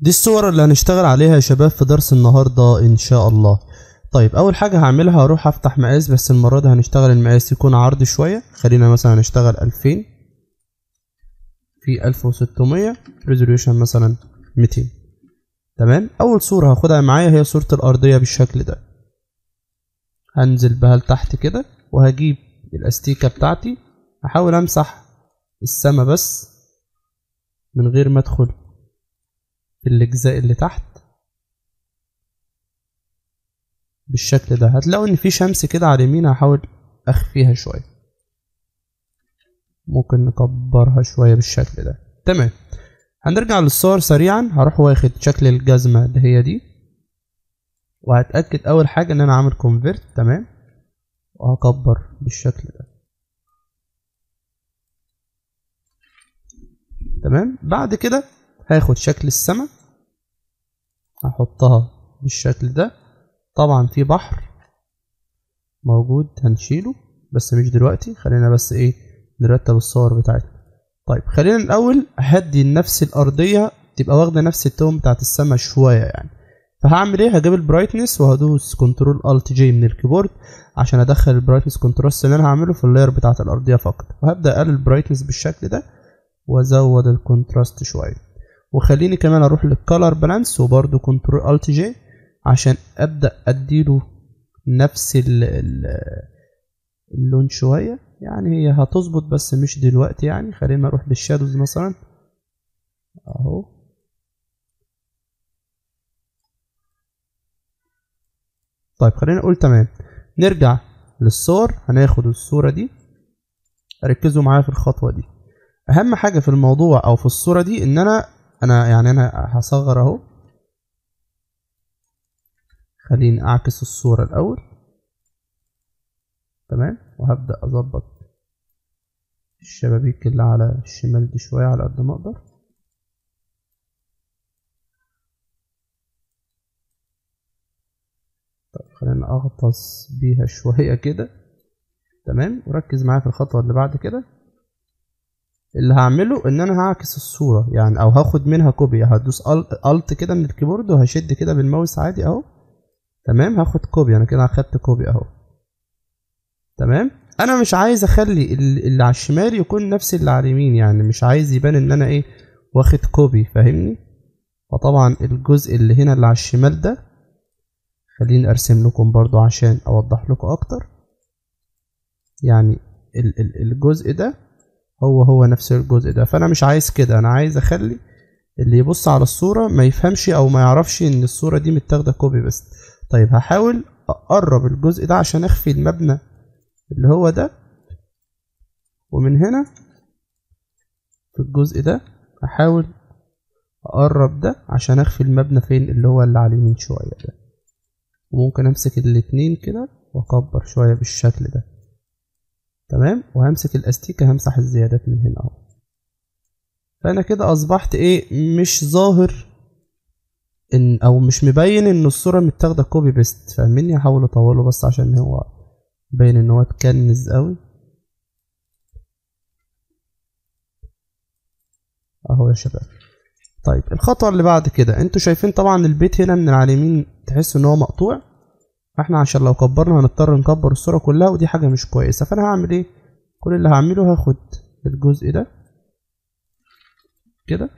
دي الصور اللي هنشتغل عليها يا شباب في درس النهاردة ان شاء الله طيب اول حاجة هعملها هروح افتح مقاس بس المرة دي هنشتغل المقاس يكون عرض شوية خلينا مثلا نشتغل الفين في الف وستمية ريزوليوشن مثلا ميتين تمام اول صورة هاخدها معايا هي صورة الارضية بالشكل ده هنزل بها لتحت كده وهجيب الاستيكة بتاعتي هحاول امسح السما بس من غير ما ادخل في الاجزاء اللي تحت بالشكل ده هتلاقوا ان في شمس كده على اليمين هحاول اخفيها شويه ممكن نكبرها شويه بالشكل ده تمام هنرجع للصور سريعا هروح واخد شكل الجزمه اللي هي دي وهتاكد اول حاجه ان انا عامل كونفيرت تمام وهكبر بالشكل ده تمام بعد كده هاخد شكل السما هحطها بالشكل ده طبعا في بحر موجود هنشيله بس مش دلوقتي خلينا بس ايه نرتب الصور بتاعتنا طيب خلينا الاول هدي النفس الارضيه تبقى واخده نفس التون بتاعت السما شويه يعني فهعمل ايه هجيب البرايتنس وهدوس كنترول الت جي من الكيبورد عشان ادخل البرايتنس كنترول اللي انا هعمله في اللاير بتاعت الارضيه فقط وهبدا اقلل البرايتنس بالشكل ده وازود الكونتراست شويه وخليني كمان اروح للكالر بالانس وبرده كنترول الت جي عشان ابدا اديله نفس ال ال اللون شويه يعني هي هتظبط بس مش دلوقتي يعني خلينا نروح للشادوز مثلا اهو طيب خلينا نقول تمام نرجع للصور هناخد الصورة دي ركزوا معايا في الخطوة دي اهم حاجة في الموضوع او في الصورة دي ان انا انا يعني انا هصغر اهو خليني اعكس الصورة الاول تمام وهبدأ اظبط الشبابيك اللي على الشمال دي شوية على قد ما اقدر طيب خلينا اغطس بيها شوية كده تمام وركز معايا في الخطوة اللي بعد كده اللي هعمله ان انا هعكس الصورة يعني او هاخد منها كوبي هدوس الت كده من الكيبورد وهشد كده بالماوس عادي اهو تمام هاخد كوبي انا كده اخدت كوبي اهو تمام انا مش عايز اخلي اللي على الشمال يكون نفس اللي على اليمين يعني مش عايز يبان ان انا ايه واخد كوبي فاهمني فطبعا الجزء اللي هنا اللي على الشمال ده خليني ارسم لكم برضو عشان اوضح لكم اكتر يعني الجزء ده هو هو نفس الجزء ده فانا مش عايز كده انا عايز اخلي اللي يبص على الصورة ما يفهمش او ما يعرفش ان الصورة دي متاخدة كوبي بس طيب هحاول اقرب الجزء ده عشان اخفي المبنى اللي هو ده ومن هنا في الجزء ده احاول اقرب ده عشان اخفي المبنى فين اللي هو اللي على اليمين شوية ده وممكن امسك الاتنين كده واكبر شوية بالشكل ده تمام وهمسك الاستيكة همسح الزيادات من هنا اهو فانا كده اصبحت ايه مش ظاهر ان او مش مبين ان الصورة متاخدة كوبي بيست فاهمني هحاول اطوله بس عشان هو باين ان هو اتكنز قوي اهو يا شباب طيب الخطوة اللي بعد كده انتوا شايفين طبعا البيت هنا من على اليمين تحس ان هو مقطوع احنا عشان لو كبرنا هنضطر نكبر الصورة كلها ودي حاجة مش كويسة فانا هعمل ايه كل اللي هعمله هاخد الجزء ده كده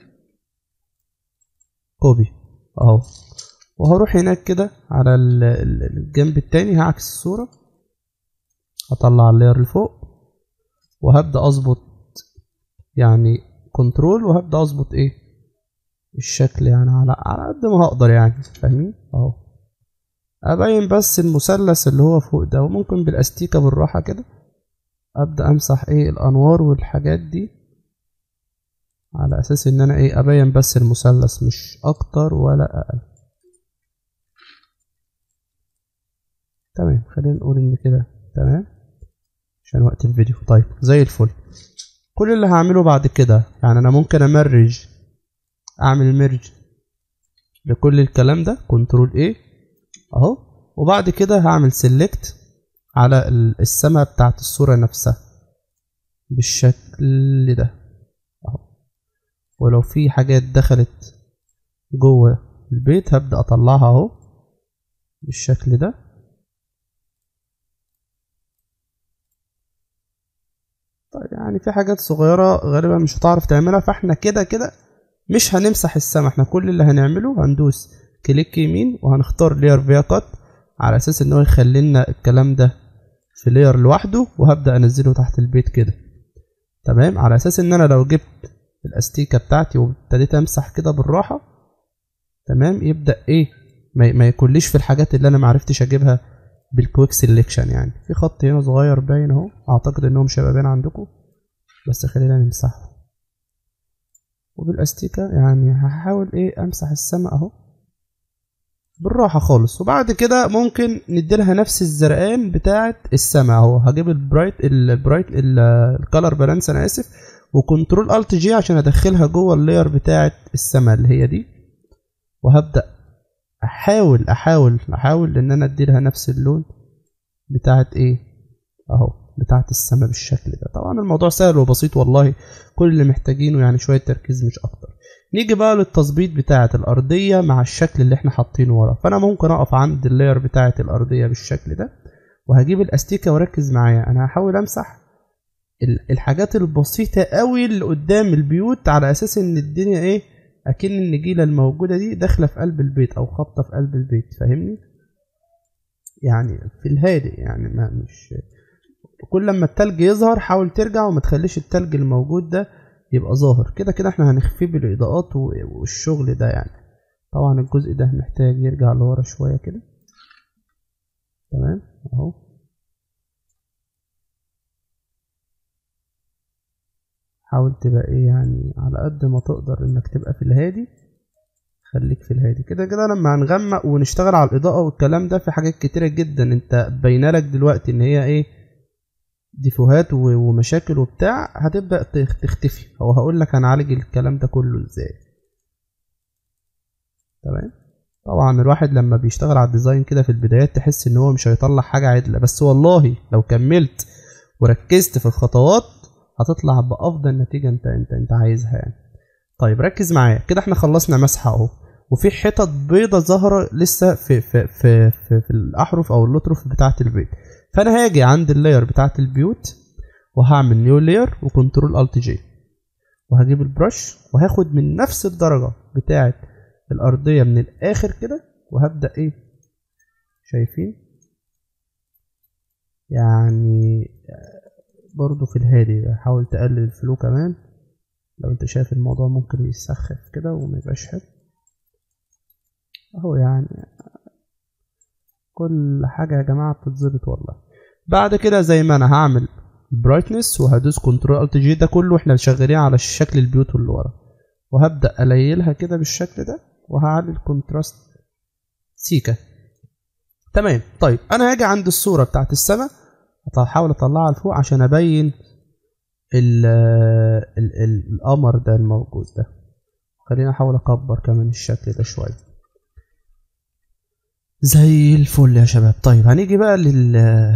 كوبي اهو وهروح هناك كده على الجنب التاني هعكس الصورة هطلع اللاير لفوق وهبدأ اظبط يعني كنترول وهبدأ اظبط ايه الشكل يعني على على قد ما هقدر يعني فاهمين اهو ابين بس المثلث اللي هو فوق ده وممكن بالاستيكه بالراحه كده ابدا امسح ايه الانوار والحاجات دي على اساس ان انا ايه ابين بس المثلث مش اكتر ولا اقل تمام خلينا نقول ان كده تمام عشان وقت الفيديو طيب زي الفل كل اللي هعمله بعد كده يعني انا ممكن امرج اعمل ميرج لكل الكلام ده كنترول ايه اهو وبعد كده هعمل سيلكت على السما بتاعت الصورة نفسها بالشكل ده اهو ولو في حاجات دخلت جوه البيت هبدأ اطلعها اهو بالشكل ده طيب يعني في حاجات صغيرة غالبا مش هتعرف تعملها فاحنا كده كده مش هنمسح السما احنا كل اللي هنعمله هندوس كليك يمين وهنختار لير فيا كات على اساس ان هو يخلي لنا الكلام ده في لير لوحده وهبدا انزله تحت البيت كده تمام على اساس ان انا لو جبت الاستيكه بتاعتي وابتديت امسح كده بالراحه تمام يبدا ايه ما, ما يكونليش في الحاجات اللي انا معرفتش اجيبها بالكويك سيلكشن يعني في خط هنا صغير باين اهو اعتقد انه مش هيبقى باين عندكم بس خلينا نمسحه وبالاستيكه يعني هحاول ايه امسح السما اهو بالراحه خالص وبعد كده ممكن نديلها نفس الزرقان بتاعه السما اهو هجيب البرايت البرايت الكالر بالانس انا اسف وكنترول الت جي عشان ادخلها جوه اللاير بتاعه السما اللي هي دي وهبدا احاول احاول احاول ان انا اديلها نفس اللون بتاعه ايه اهو بتاعه السما بالشكل ده طبعا الموضوع سهل وبسيط والله كل اللي محتاجينه يعني شويه تركيز مش اكتر نيجي بقى للتظبيط بتاعه الارضيه مع الشكل اللي احنا حاطينه ورا فانا ممكن اقف عند اللاير بتاعه الارضيه بالشكل ده وهجيب الاستيكه وركز معايا انا هحاول امسح الحاجات البسيطه قوي اللي قدام البيوت على اساس ان الدنيا ايه اكن النجيله الموجوده دي داخله في قلب البيت او خابطه في قلب البيت فاهمني يعني في الهادئ يعني ما مش كل لما التلج يظهر حاول ترجع وما تخليش التلج الموجود ده يبقى ظاهر كده كده احنا هنخفيه بالاضاءات والشغل ده يعني طبعا الجزء ده محتاج يرجع لورا شويه كده تمام اهو حاول تبقى ايه يعني على قد ما تقدر انك تبقى في الهادي خليك في الهادي كده كده لما هنغمق ونشتغل على الاضاءه والكلام ده في حاجات كتيره جدا انت باينه لك دلوقتي ان هي ايه ديفوهات ومشاكل وبتاع هتبدا تختفي او هقول لك هنعالج الكلام ده كله ازاي تمام طبعا الواحد لما بيشتغل على الديزاين كده في البدايات تحس ان هو مش هيطلع حاجه عدله بس والله لو كملت وركزت في الخطوات هتطلع بافضل نتيجه انت انت انت عايزها يعني طيب ركز معايا كده احنا خلصنا مسحه اهو وفي حتت بيضه ظاهره لسه في في في في, في الاحرف او الاطرف بتاعه البيت فانا هاجي عند اللاير بتاعه البيوت وهعمل نيو لاير وكنترول الت جي وهجيب البرش وهاخد من نفس الدرجه بتاعه الارضيه من الاخر كده وهبدا ايه شايفين يعني برضو في الهادي حاول تقلل الفلو كمان لو انت شايف الموضوع ممكن يسخف كده وما يبقاش حلو اهو يعني كل حاجة يا جماعة بتتظبط والله بعد كده زي ما انا هعمل برايتنس وهدوس كنترول الت جي ده كله احنا شغالين على شكل البيوت اللي ورا وهبدأ أليلها كده بالشكل ده وهعلي الكونتراست سيكا تمام طيب انا هاجي عند الصورة بتاعت السماء هحاول اطلعها لفوق عشان ابين ال ال ال القمر ده الموجود ده خلينا احاول اكبر كمان الشكل ده شويه زي الفل يا شباب طيب هنيجي بقى لل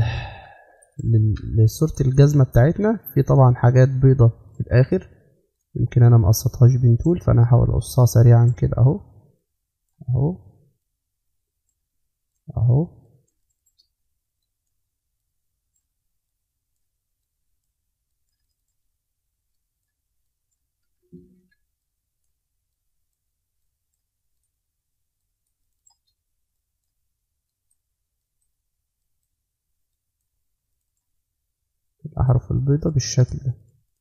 لصورة الجزمة بتاعتنا في طبعا حاجات بيضة في الآخر يمكن أنا مقصتهاش بنتول فأنا هحاول أقصها سريعا كده أهو أهو أهو الأحرف البيضة بالشكل ده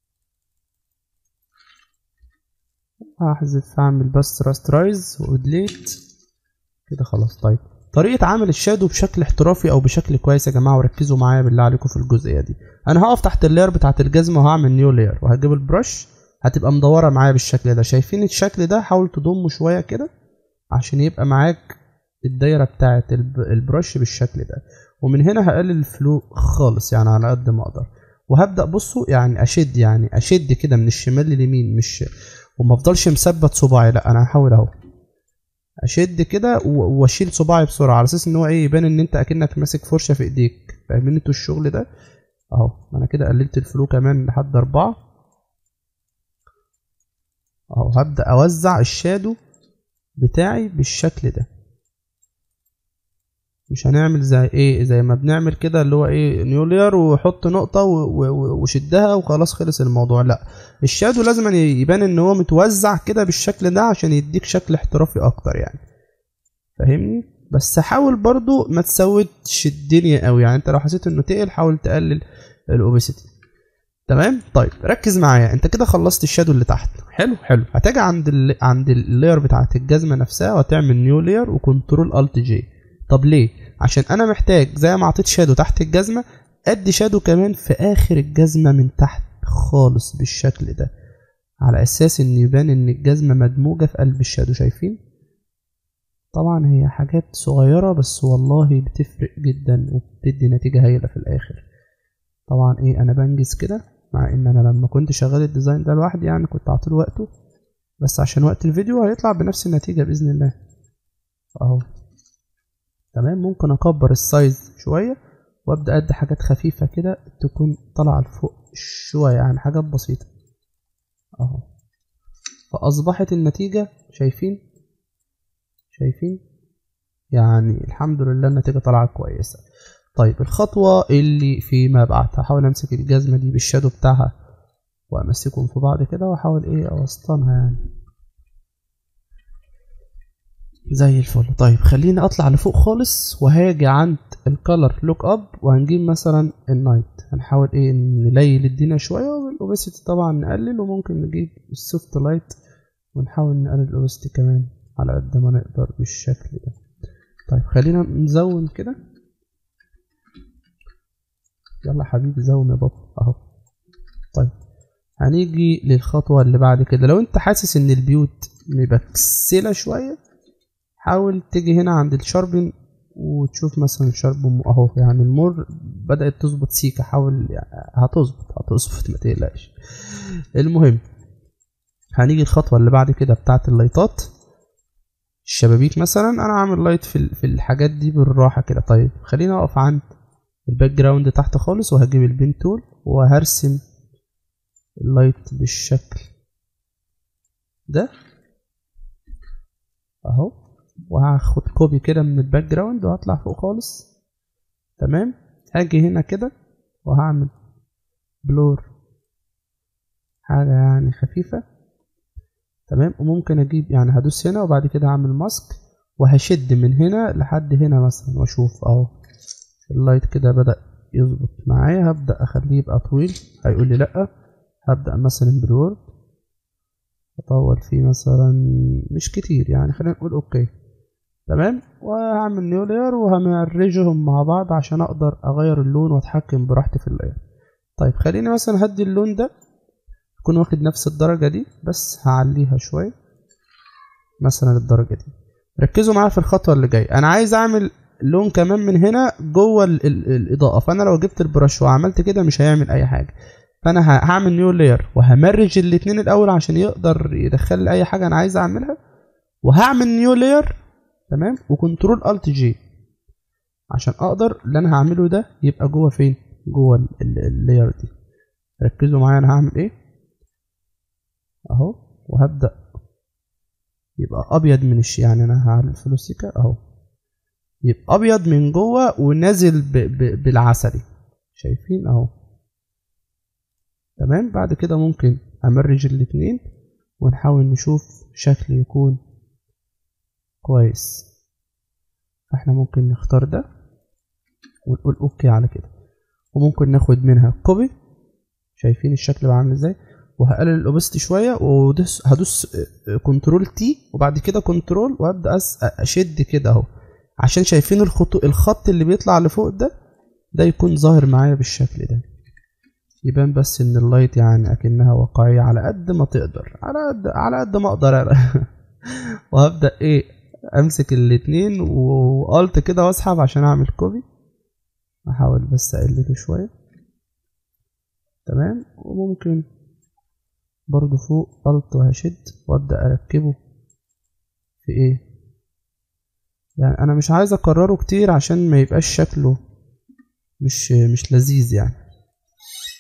هحذف هعمل بس راسترايز وادليت كده خلاص طيب طريقة عمل الشادو بشكل احترافي او بشكل كويس يا جماعة وركزوا معايا بالله عليكم في الجزئية دي انا هقف تحت اللاير بتاعت الجزمة وهعمل نيو لاير وهجيب البرش هتبقى مدورة معايا بالشكل ده شايفين الشكل ده حاول تضمه شوية كده عشان يبقى معاك الدايرة بتاعت البرش بالشكل ده ومن هنا هقلل الفلو خالص يعني على قد ما اقدر وهبدا بصوا يعني اشد يعني اشد كده من الشمال لليمين مش وما افضلش مثبت صباعي لا انا هحاول اهو اشد كده واشيل صباعي بسرعه على اساس ان هو ايه يبان ان انت اكنك ماسك فرشه في ايديك فاهمين انتوا الشغل ده اهو انا كده قللت الفلو كمان لحد اربعة اهو هبدا اوزع الشادو بتاعي بالشكل ده مش هنعمل زي ايه زي ما بنعمل كده اللي هو ايه نيولير وحط نقطة وشدها وخلاص خلص الموضوع لا الشادو لازم يبان ان هو متوزع كده بالشكل ده عشان يديك شكل احترافي اكتر يعني فاهمني بس حاول برضو ما تسودش الدنيا قوي يعني انت لو حسيت انه تقل حاول تقلل الاوبيسيتي تمام طيب ركز معايا انت كده خلصت الشادو اللي تحت حلو حلو هتيجي عند ال عند اللاير بتاعت الجزمه نفسها وتعمل نيو لاير وكنترول الت جي طب ليه عشان انا محتاج زي ما اعطيت شادو تحت الجزمه ادي شادو كمان في اخر الجزمه من تحت خالص بالشكل ده على اساس ان يبان ان الجزمه مدموجه في قلب الشادو شايفين طبعا هي حاجات صغيره بس والله بتفرق جدا وبتدي نتيجه هايله في الاخر طبعا ايه انا بنجز كده مع ان انا لما كنت شغال الديزاين ده لوحدي يعني كنت اعطيله وقته بس عشان وقت الفيديو هيطلع بنفس النتيجه باذن الله اهو تمام ممكن اكبر السايز شويه وابدا ادي حاجات خفيفه كده تكون طالعه لفوق شويه يعني حاجات بسيطه اهو فاصبحت النتيجه شايفين شايفين يعني الحمد لله النتيجه طلعت كويسه طيب الخطوه اللي فيما بعد هحاول امسك الجزمه دي بالشادو بتاعها وامسكهم في بعض كده واحاول ايه اوسطنها يعني زي الفل طيب خليني اطلع لفوق خالص وهاجي عند الكالر لوك اب وهنجيب مثلا النايت هنحاول ايه نليل الدنيا شويه والاوبسيتي طبعا نقلل وممكن نجيب السوفت لايت ونحاول نقلل الاوبسيتي كمان على قد ما نقدر بالشكل ده طيب خلينا نزون كده يلا حبيبي زوم يا بابا اهو طيب هنيجي للخطوه اللي بعد كده لو انت حاسس ان البيوت مبكسله شويه حاول تيجي هنا عند الشاربن وتشوف مثلا الشاربن اهو يعني المر بدأت تظبط سيكا حاول يعني هتظبط هتظبط ما تقلقش المهم هنيجي الخطوة اللي بعد كده بتاعة اللايتات الشبابيك مثلا انا عامل لايت في في الحاجات دي بالراحة كده طيب خلينا اقف عند الباك جراوند تحت خالص وهجيب البين تول وهرسم اللايت بالشكل ده اهو وهاخد كوبي كده من الباك جراوند وهطلع فوق خالص تمام هاجي هنا كده وهعمل بلور حاجة يعني خفيفة تمام وممكن اجيب يعني هدوس هنا وبعد كده هعمل ماسك وهشد من هنا لحد هنا مثلا واشوف اهو اللايت كده بدأ يظبط معايا هبدأ اخليه يبقى طويل هيقول لي لأ هبدأ مثلا بالوورد اطول فيه مثلا مش كتير يعني خلينا نقول اوكي تمام وهعمل نيو لاير وهمرجهم مع بعض عشان اقدر اغير اللون واتحكم براحتي في اللاير طيب خليني مثلا هدي اللون ده يكون واخد نفس الدرجة دي بس هعليها شوية مثلا الدرجة دي ركزوا معايا في الخطوة اللي جاية انا عايز اعمل لون كمان من هنا جوه ال ال الاضاءة فانا لو جبت البرش وعملت كده مش هيعمل اي حاجة فانا هعمل نيو لاير وهمرج الاتنين الاول عشان يقدر يدخل لي اي حاجة انا عايز اعملها وهعمل نيو لاير تمام وكنترول الت جي عشان اقدر اللي انا هعمله ده يبقى جوه فين جوه اللاير دي ركزوا معايا انا هعمل ايه اهو وهبدا يبقى ابيض من الش يعني انا هعمل فلوسيكا اهو يبقى ابيض من جوه ونازل ب... ب... بالعسلي شايفين اهو تمام بعد كده ممكن امرج الاتنين ونحاول نشوف شكل يكون كويس فاحنا ممكن نختار ده ونقول اوكي على كده وممكن ناخد منها كوبي شايفين الشكل بقى عامل ازاي وهقلل الاوبستي شويه وهدوس هدوس كنترول تي وبعد كده كنترول وابدا اشد كده اهو عشان شايفين الخطو الخط اللي بيطلع لفوق ده ده يكون ظاهر معايا بالشكل ده يبان بس ان اللايت يعني اكنها واقعيه على قد ما تقدر على قد على قد ما اقدر وهبدا ايه امسك الاتنين والت كده واسحب عشان اعمل كوبي احاول بس اقلله شويه تمام وممكن برضو فوق الت وهشد وابدا اركبه في ايه يعني انا مش عايز اكرره كتير عشان ما يبقاش شكله مش مش لذيذ يعني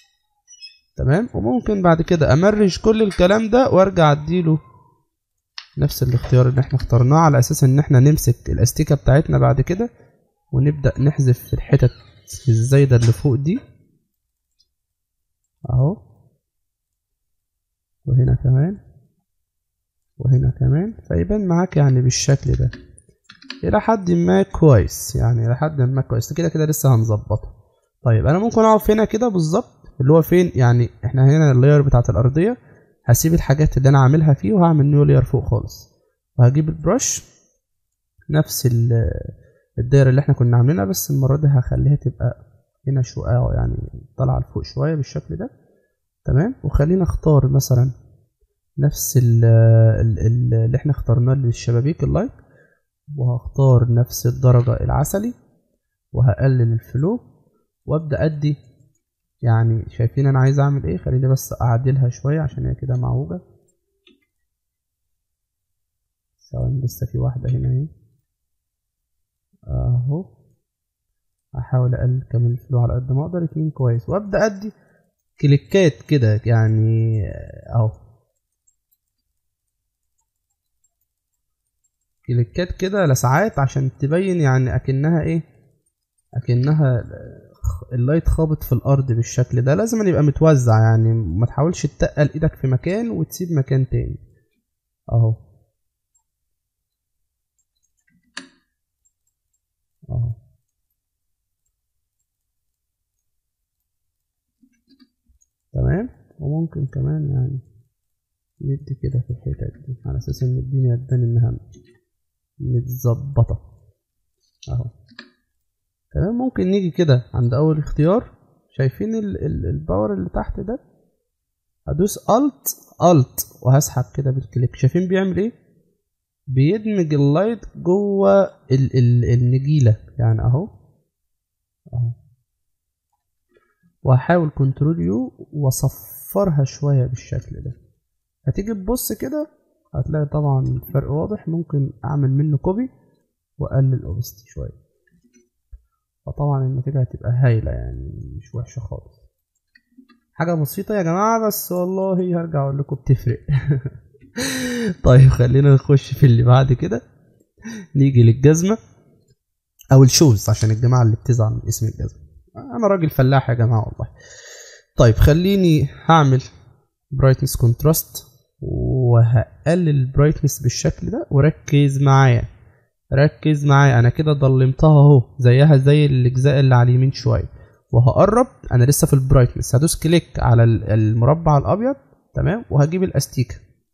تمام وممكن بعد كده امرج كل الكلام ده وارجع اديله نفس الاختيار اللي احنا اخترناه على اساس ان احنا نمسك الاستيكه بتاعتنا بعد كده ونبدا نحذف الحتت الزايده اللي فوق دي اهو وهنا كمان وهنا كمان فيبان معاك يعني بالشكل ده الى حد ما كويس يعني الى حد ما كويس كده كده لسه هنظبطه طيب انا ممكن اقف هنا كده بالظبط اللي هو فين يعني احنا هنا اللاير بتاعت الارضيه هسيب الحاجات اللي انا عاملها فيه وهعمل نيو لاير فوق خالص وهجيب البرش نفس الدايره اللي احنا كنا عاملينها بس المره دي هخليها تبقى هنا شويه يعني طالعه لفوق شويه بالشكل ده تمام وخلينا اختار مثلا نفس ال ال اللي احنا اخترناه للشبابيك اللايت وهختار نفس الدرجة العسلي وهقلل الفلو وابدأ ادي يعني شايفين انا عايز اعمل ايه خليني بس اعدلها شوية عشان هي كده معوجة ثواني لسه في واحدة هنا اهي اهو هحاول اقلل كمان الفلو على قد ما اقدر اتنين كويس وابدأ ادي كليكات كده يعني اهو كليكات كده لساعات عشان تبين يعني اكنها ايه اكنها اللايت خابط في الارض بالشكل ده لازم يبقى متوزع يعني ما تحاولش تتقل ايدك في مكان وتسيب مكان تاني اهو اهو تمام وممكن كمان يعني ندي كده في الحتت دي على اساس ان الدنيا تبان انها متظبطة اهو تمام ممكن نيجي كده عند اول اختيار شايفين ال ال الباور اللي تحت ده هدوس الت الت وهسحب كده بالكليك شايفين بيعمل ايه بيدمج اللايت جوه ال ال النجيله يعني اهو اهو وهحاول كنترول يو واصفرها شويه بالشكل ده هتيجي تبص كده هتلاقي طبعا الفرق واضح ممكن اعمل منه كوبي واقلل اوبستي شويه فطبعا النتيجه هتبقى هايله يعني مش وحشه خالص حاجه بسيطه يا جماعه بس والله هرجع اقول لكم بتفرق طيب خلينا نخش في اللي بعد كده نيجي للجزمه او الشوز عشان الجماعه اللي بتزعل من اسم الجزمه انا راجل فلاح يا جماعه والله طيب خليني هعمل برايتنس كونتراست وهقلل البرايتنس بالشكل ده وركز معايا ركز معايا انا كده ضلمتها اهو زيها زي الاجزاء اللي على اليمين شويه وهقرب انا لسه في البرايتنس هدوس كليك على المربع الابيض تمام وهجيب الاستيكه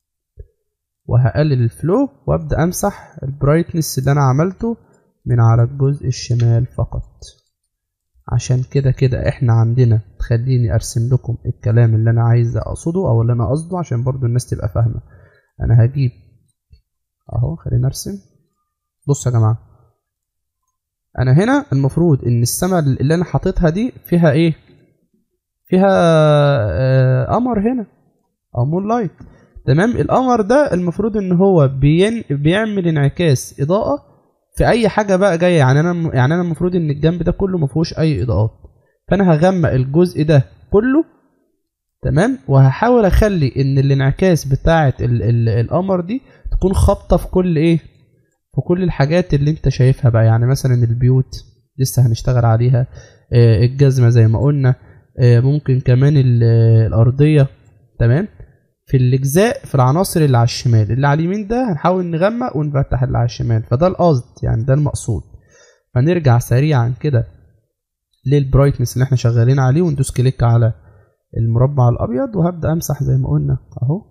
وهقلل الفلو وابدا امسح البرايتنس اللي انا عملته من على الجزء الشمال فقط عشان كده كده احنا عندنا تخليني ارسم لكم الكلام اللي انا عايز اقصده او اللي انا قصده عشان برضو الناس تبقى فاهمه انا هجيب اهو خلينا ارسم بصوا يا جماعه انا هنا المفروض ان السما اللي انا حاططها دي فيها ايه فيها آه قمر هنا او مون لايت تمام القمر ده المفروض ان هو بين بيعمل انعكاس اضاءه في اي حاجه بقى جايه يعني انا يعني انا المفروض ان الجنب ده كله ما فيهوش اي اضاءات فانا هغمق الجزء ده كله تمام وهحاول اخلي ان الانعكاس بتاعه ال ال القمر دي تكون خابطه في كل ايه في كل الحاجات اللي انت شايفها بقى يعني مثلا البيوت لسه هنشتغل عليها آه الجزمه زي ما قلنا آه ممكن كمان الارضيه تمام في الاجزاء في العناصر اللي على الشمال اللي على اليمين ده هنحاول نغمق ونفتح اللي على الشمال فده القصد يعني ده المقصود فنرجع سريعا كده للبرايتنس اللي احنا شغالين عليه وندوس كليك على المربع الابيض وهبدا امسح زي ما قلنا اهو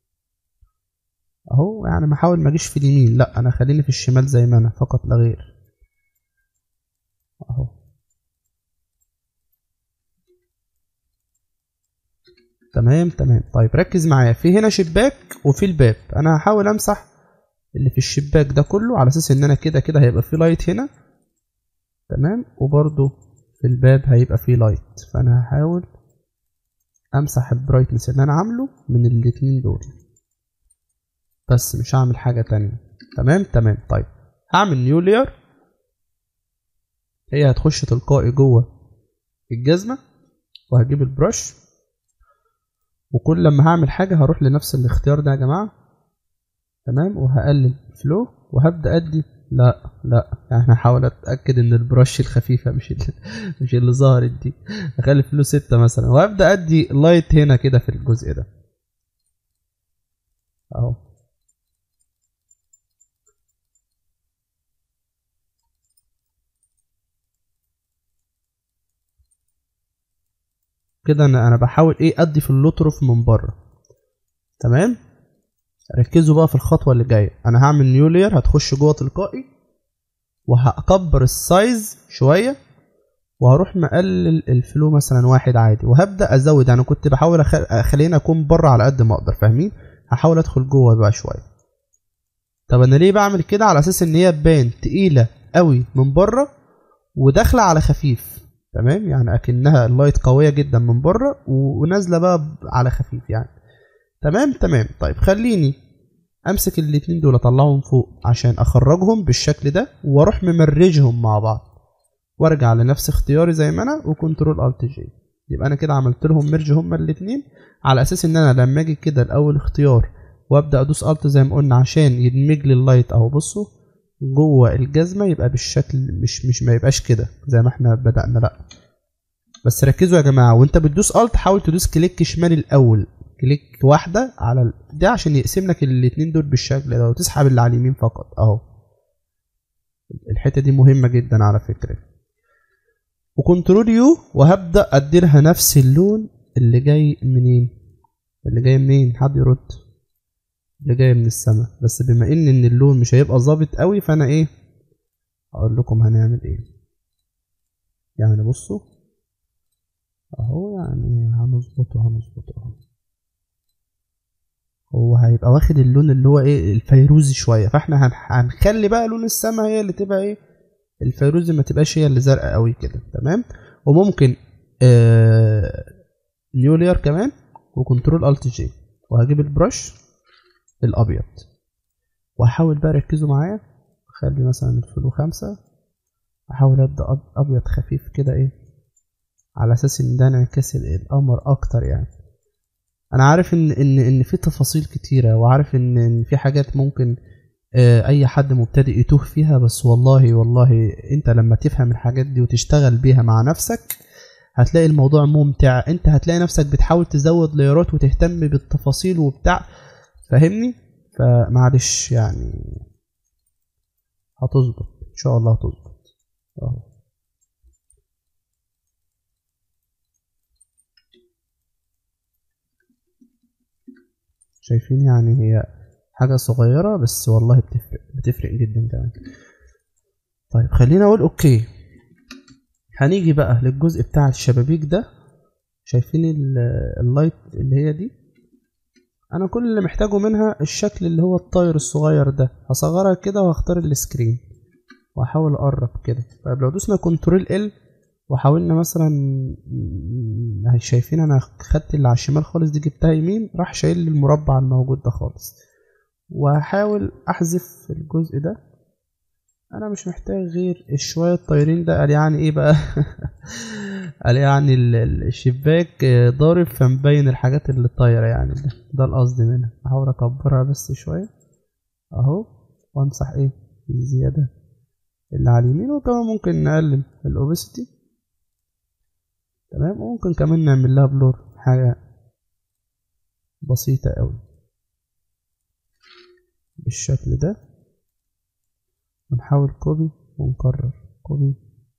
اهو يعني ما احاول ما اجيش في اليمين لا انا خليني في الشمال زي ما انا فقط لا غير اهو تمام تمام طيب ركز معايا في هنا شباك وفي الباب انا هحاول امسح اللي في الشباك ده كله على اساس ان انا كده كده هيبقى في لايت هنا تمام وبرده في الباب هيبقى في لايت فانا هحاول امسح البرايتنس اللي انا عامله من الاتنين دول بس مش هعمل حاجه تانية تمام تمام طيب هعمل نيو لير هي هتخش تلقائي جوه الجزمه وهجيب البرش وكل لما هعمل حاجة هروح لنفس الاختيار ده يا جماعة تمام وهقلل فلو وهبدا ادي لا لا يعني انا هحاول اتاكد ان البرش الخفيفه مش اللي مش اللي ظهرت دي اخلي فلو ستة مثلا وابدا ادي لايت هنا كده في الجزء ده اهو كده انا انا بحاول ايه ادي في اللطرف من بره تمام ركزوا بقى في الخطوه اللي جايه انا هعمل نيو لير هتخش جوه تلقائي وهكبر السايز شويه وهروح مقلل الفلو مثلا واحد عادي وهبدا ازود يعني كنت بحاول أخ- اخليني اكون بره على قد ما اقدر فاهمين هحاول ادخل جوه بقى شويه طب انا ليه بعمل كده على اساس ان هي تبان تقيله قوي من بره وداخله على خفيف تمام يعني اكنها اللايت قويه جدا من بره و- ونازله بقى ب- على خفيف يعني تمام تمام طيب خليني امسك الاتنين دول اطلعهم فوق عشان اخرجهم بالشكل ده واروح ممرجهم مع بعض وارجع لنفس اختياري زي ما انا وكنترول الت جي يبقى انا كده عملت لهم ميرج هما الاتنين على اساس ان انا لما اجي كده الاول اختيار وابدا ادوس الت زي ما قلنا عشان يدمج لي اللايت اهو بصوا جوه الجزمه يبقى بالشكل مش مش ما يبقاش كده زي ما احنا بدانا لا بس ركزوا يا جماعه وانت بتدوس الت حاول تدوس كليك شمال الاول كليك واحده على ال... ده عشان يقسم لك الاتنين دول بالشكل ده وتسحب اللي على اليمين فقط اهو الحته دي مهمه جدا على فكره وكنترول يو وهبدا ادي لها نفس اللون اللي جاي منين اللي جاي منين حد يرد اللي جاي من السماء بس بما ان ان اللون مش هيبقى ظابط قوي فانا ايه اقول لكم هنعمل ايه يعني بصوا اهو يعني هنظبطه هنظبطه اهو هو هيبقى واخد اللون اللي هو ايه الفيروزي شويه فاحنا هن- هنخلي بقى لون السما هي اللي تبقى ايه الفيروزي ما تبقاش هي اللي زرقاء قوي كده تمام وممكن آه نيو لير كمان وكنترول الت جي وهجيب البرش الابيض وهحاول بقى ركزوا معايا اخلي مثلا الفلو خمسة احاول ابدا أب- ابيض خفيف كده ايه على اساس ان ده انعكاس ال- القمر اكتر يعني انا عارف ان ان ان في تفاصيل كتيره وعارف ان ان في حاجات ممكن آه، اي حد مبتدئ يتوه فيها بس والله والله انت لما تفهم الحاجات دي وتشتغل بيها مع نفسك هتلاقي الموضوع ممتع انت هتلاقي نفسك بتحاول تزود ليرات وتهتم بالتفاصيل وبتاع فاهمني فمعلش يعني هتظبط ان شاء الله هتظبط اهو شايفين يعني هي حاجة صغيرة بس والله بتفرق بتفرق جدا كمان طيب خلينا اقول اوكي هنيجي بقى للجزء بتاع الشبابيك ده شايفين ال- اللايت اللي هي دي انا كل اللي محتاجه منها الشكل اللي هو الطاير الصغير ده هصغرها كده وهختار السكرين واحاول اقرب كده طيب لو دوسنا كنترول ال وحاولنا مثلا م- شايفين انا خدت اللي على الشمال خالص دي جبتها يمين راح شايل لي المربع الموجود ده خالص وهحاول احذف الجزء ده انا مش محتاج غير الشوية الطايرين ده قال يعني ايه بقى قال يعني ال- ال- الشباك آه، ضارب فمبين الحاجات اللي طايرة يعني ده, ده القصد منها احاول اكبرها بس شوية اهو وامسح ايه الزيادة اللي على اليمين وكمان ممكن نقلل الاوبستي تمام وممكن كمان نعمل لها بلور حاجة بسيطة قوي بالشكل ده ونحاول كوبي ونكرر كوبي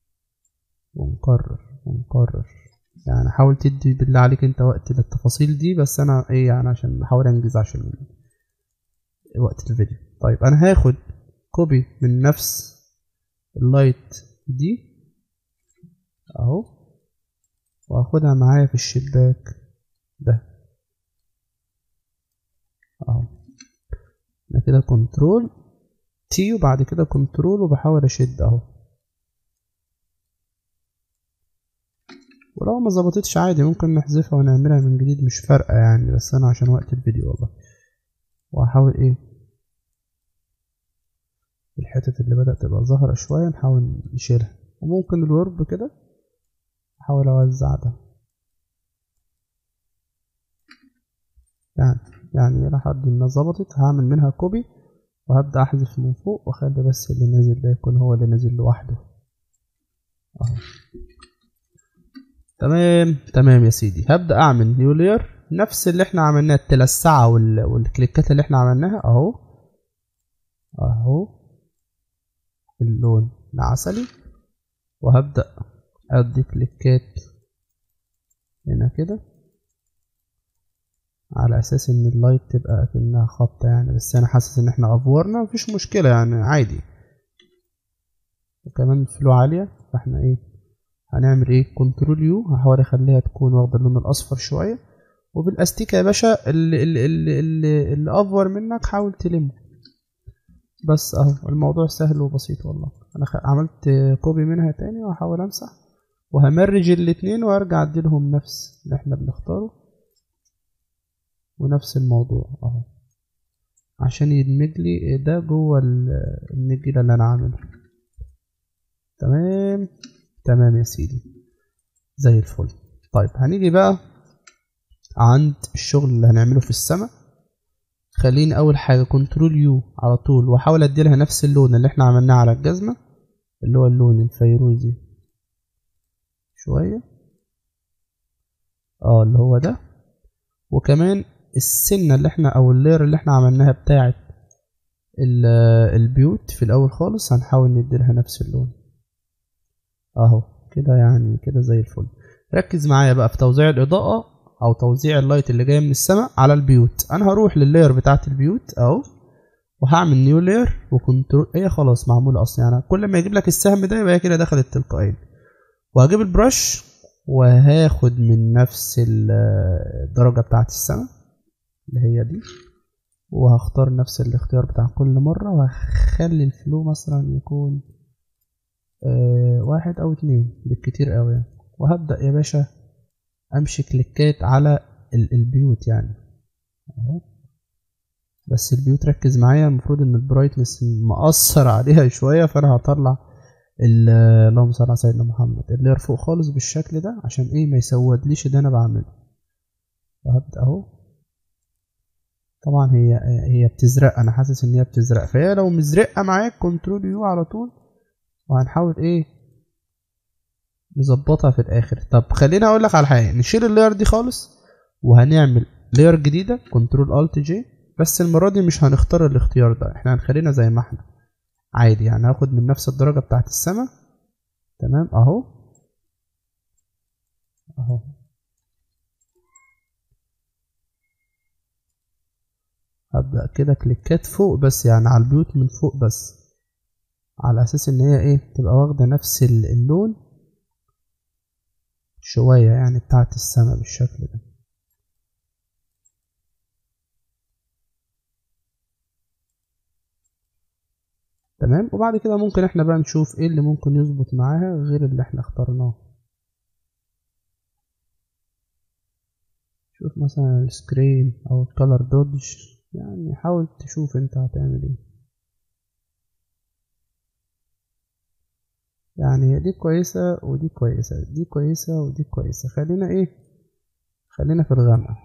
ونكرر ونكرر يعني حاول تدي بالله عليك انت وقت للتفاصيل دي بس انا ايه يعني عشان بحاول انجز عشان وقت الفيديو طيب انا هاخد كوبي من نفس اللايت دي اهو واخدها معايا في الشباك ده اهو انا كده كنترول تي وبعد كده كنترول وبحاول اشد اهو ولو ما ظبطتش عادي ممكن نحذفها ونعملها من جديد مش فارقة يعني بس انا عشان وقت الفيديو والله وهحاول ايه الحتت اللي بدأت تبقى ظاهرة شوية نحاول نشيلها وممكن الورب كده احاول اوزع ده يعني يعني الى حد ما ظبطت هعمل منها كوبي وهبدأ أحذف من فوق وأخلي بس اللي نازل ده يكون هو اللي نازل لوحده أهو تمام تمام يا سيدي هبدأ أعمل نيو لير نفس اللي احنا عملناه التلسعة وال... والكليكات اللي احنا عملناها أهو أهو اللون العسلي وهبدأ أدي كليكات هنا كده على اساس ان اللايت تبقى اكنها خبطة يعني بس انا حاسس ان احنا افورنا مفيش مشكلة يعني عادي وكمان فلو عالية فاحنا ايه هنعمل ايه كنترول يو هحاول اخليها تكون واخدة اللون الاصفر شوية وبالاستيكة يا باشا اللي, اللي, اللي, اللي, اللي افور منك حاول تلمه بس اهو الموضوع سهل وبسيط والله انا عملت كوبي منها تاني وهحاول امسح وهمرج الاتنين وارجع اديلهم نفس اللي احنا بنختاره ونفس الموضوع اهو عشان يدمج لي ده جوه النجيله اللي انا عاملها تمام تمام يا سيدي زي الفل طيب هنيجي بقى عند الشغل اللي هنعمله في السماء خليني اول حاجه كنترول يو على طول واحاول اديلها نفس اللون اللي احنا عملناه على الجزمه اللي هو اللون الفيروزي شويه اه اللي هو ده وكمان السنه اللي احنا او اللير اللي احنا عملناها بتاعه البيوت في الاول خالص هنحاول نديلها نفس اللون اهو كده يعني كده زي الفل ركز معايا بقى في توزيع الاضاءه او توزيع اللايت اللي جايه من السماء على البيوت انا هروح لللاير بتاعه البيوت اهو وهعمل نيو لاير وكنترول هي خلاص معموله اصلا يعني كل ما يجيب لك السهم ده يبقى كده دخلت تلقائيا وهجيب البرش وهاخد من نفس الدرجه بتاعه السماء اللي هي دي وهختار نفس الاختيار بتاع كل مرة وهخلي الفلو مثلا يكون آه واحد أو اتنين بالكتير أوي يعني. وهبدأ يا باشا أمشي كليكات على البيوت يعني أهو بس البيوت ركز معايا المفروض ان البرايتنس مأثر عليها شوية فأنا هطلع اللهم صل على سيدنا محمد اللير فوق خالص بالشكل ده عشان ايه ما يسودليش اللي انا بعمله وهبدأ اهو طبعا هي هي بتزرق انا حاسس ان هي بتزرق فهي لو مزرقه معاك كنترول يو على طول وهنحاول ايه نظبطها في الاخر طب خليني اقول لك على حاجه نشيل اللاير دي خالص وهنعمل لاير جديده كنترول الت جي بس المره دي مش هنختار الاختيار ده احنا هنخلينا زي ما احنا عادي يعني هاخد من نفس الدرجه بتاعت السماء تمام اهو اهو هبدأ كده كليكات فوق بس يعني على البيوت من فوق بس على أساس إن هي إيه تبقى واخدة نفس اللون شوية يعني بتاعت السما بالشكل ده تمام وبعد كده ممكن احنا بقى نشوف ايه اللي ممكن يظبط معاها غير اللي احنا اخترناه شوف مثلا السكرين او الكالر دوج يعني حاول تشوف انت هتعمل ايه يعني دي كويسة ودي كويسة دي كويسة ودي كويسة خلينا ايه خلينا في الغامقة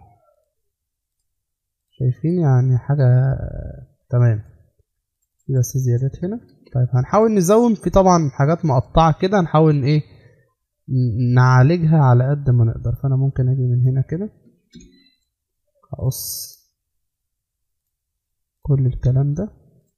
شايفين يعني حاجة تمام في بس زيادات هنا طيب هنحاول نزوم في طبعا حاجات مقطعة كده هنحاول ايه نعالجها على قد ما نقدر فانا ممكن اجي من هنا كده هقص كل الكلام ده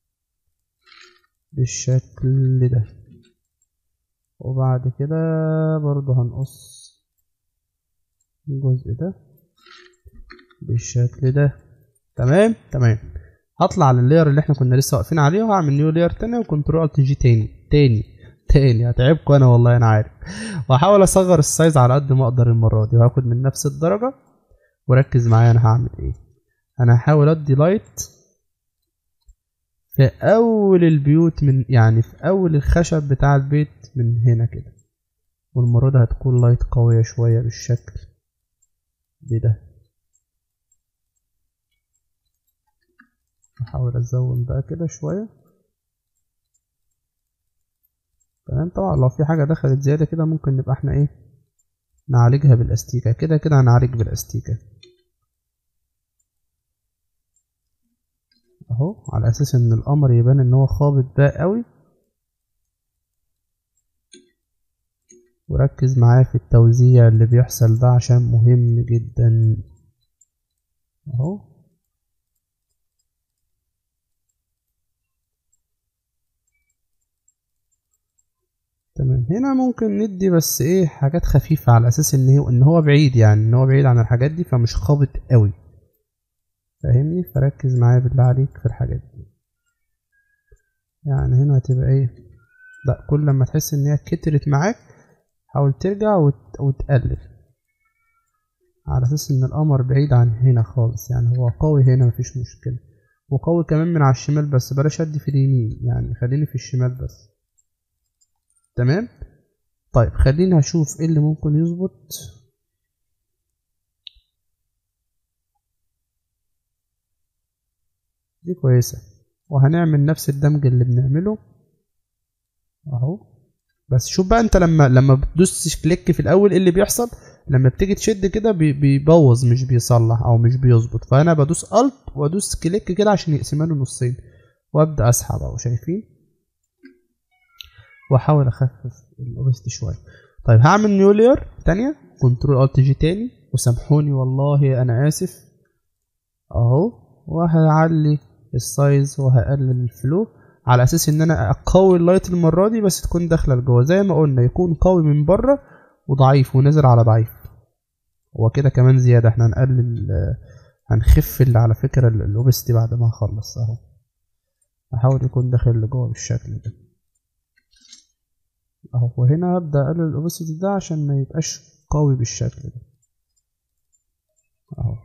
بالشكل ده وبعد كده برضو هنقص الجزء ده بالشكل ده تمام تمام هطلع لللاير اللي احنا كنا لسه واقفين عليه وهعمل نيو لاير تاني وكنترول الت جي تاني تاني تاني هتعبكم انا والله انا عارف واحاول اصغر السايز على قد ما اقدر المره دي وهاخد من نفس الدرجه وركز معايا انا هعمل ايه انا هحاول ادي لايت في اول البيوت من يعني في اول الخشب بتاع البيت من هنا كده والمرة دي هتكون لايت قوية شوية بالشكل دي ده احاول ازود بقى كده شوية تمام طبعا لو في حاجة دخلت زيادة كده ممكن نبقى احنا ايه نعالجها بالاستيكة كده كده هنعالج بالاستيكة اهو على اساس ان القمر يبان ان هو خابط بقى قوي وركز معايا في التوزيع اللي بيحصل ده عشان مهم جدا اهو تمام هنا ممكن ندي بس ايه حاجات خفيفة على اساس ان هو ان هو بعيد يعني ان هو بعيد عن الحاجات دي فمش خابط قوي فاهمني فركز معايا بالله عليك في الحاجات دي يعني هنا هتبقى ايه لا كل لما تحس ان هي كترت معاك حاول ترجع وت... وتقلل على اساس ان القمر بعيد عن هنا خالص يعني هو قوي هنا مفيش مشكلة وقوي كمان من على الشمال بس بلاش ادي في اليمين يعني خليني في الشمال بس تمام طيب خليني اشوف ايه اللي ممكن يظبط دي كويسة وهنعمل نفس الدمج اللي بنعمله اهو بس شوف بقى انت لما لما بتدوس كليك في الاول ايه اللي بيحصل لما بتيجي تشد كده بي- بيبوظ مش بيصلح او مش بيظبط فانا بدوس الت وادوس كليك كده عشان يقسمها له نصين وابدا اسحب اهو شايفين واحاول اخفف الاوبستي شويه طيب هعمل نيو لاير تانية كنترول الت جي تاني وسامحوني والله انا اسف اهو وهعلي السايز وهقلل الفلو على اساس ان انا اقوي اللايت المره دي بس تكون داخله لجوه زي ما قلنا يكون قوي من بره وضعيف ونازل على ضعيف هو كده كمان زياده احنا هنقلل آه، هنخف اللي على فكره الاوبستي بعد ما اخلص اهو احاول يكون داخل لجوه بالشكل ده اهو وهنا هبدا اقلل الاوبستي ده عشان ما يبقاش قوي بالشكل ده اهو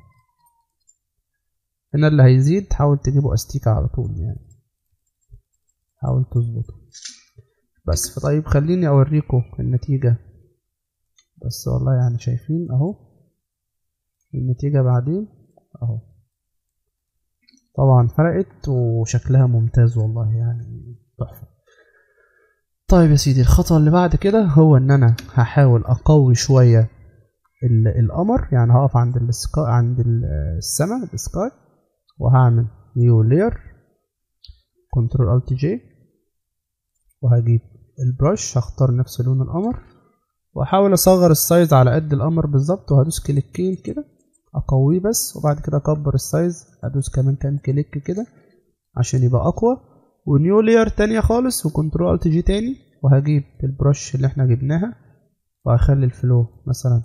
هنا اللي هيزيد حاول تجيبه استيكة على طول يعني حاول تظبطه بس فطيب خليني اوريكم النتيجة بس والله يعني شايفين اهو النتيجة بعدين اهو طبعا فرقت وشكلها ممتاز والله يعني تحفة طيب يا سيدي الخطوة اللي بعد كده هو ان انا هحاول اقوي شوية ال- القمر يعني هقف عند السكاي عند ال- السماء السكاي وهعمل نيو لاير كنترول الت جي وهجيب البرش هختار نفس لون القمر واحاول اصغر السايز على قد القمر بالظبط وهدوس كليكين كده اقويه بس وبعد كده اكبر السايز ادوس كمان كام كليك كده عشان يبقى اقوى ونيو لاير تانية خالص وكنترول الت جي تاني وهجيب البرش اللي احنا جبناها وهخلي الفلو مثلا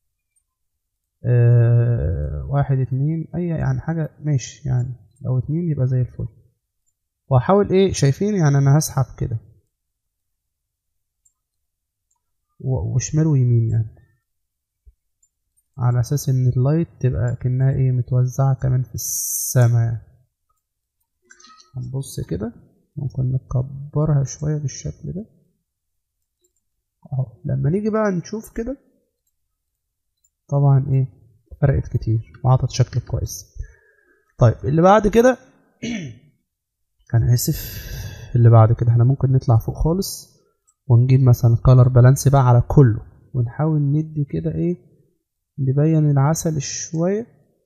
آه واحد اتنين اي يعني حاجة ماشي يعني لو اتنين يبقى زي الفل وهحاول ايه شايفين يعني انا هسحب كده و- وشمال ويمين يعني على اساس ان اللايت تبقى كأنها ايه متوزعة كمان في السما يعني هنبص كده ممكن نكبرها شوية بالشكل ده اهو لما نيجي بقى نشوف كده طبعا ايه فرقت كتير وعطت شكل كويس طيب اللي بعد كده انا اسف اللي بعد كده احنا ممكن نطلع فوق خالص ونجيب مثلا كولر بالانس بقى على كله ونحاول ندي كده ايه نبين العسل شوية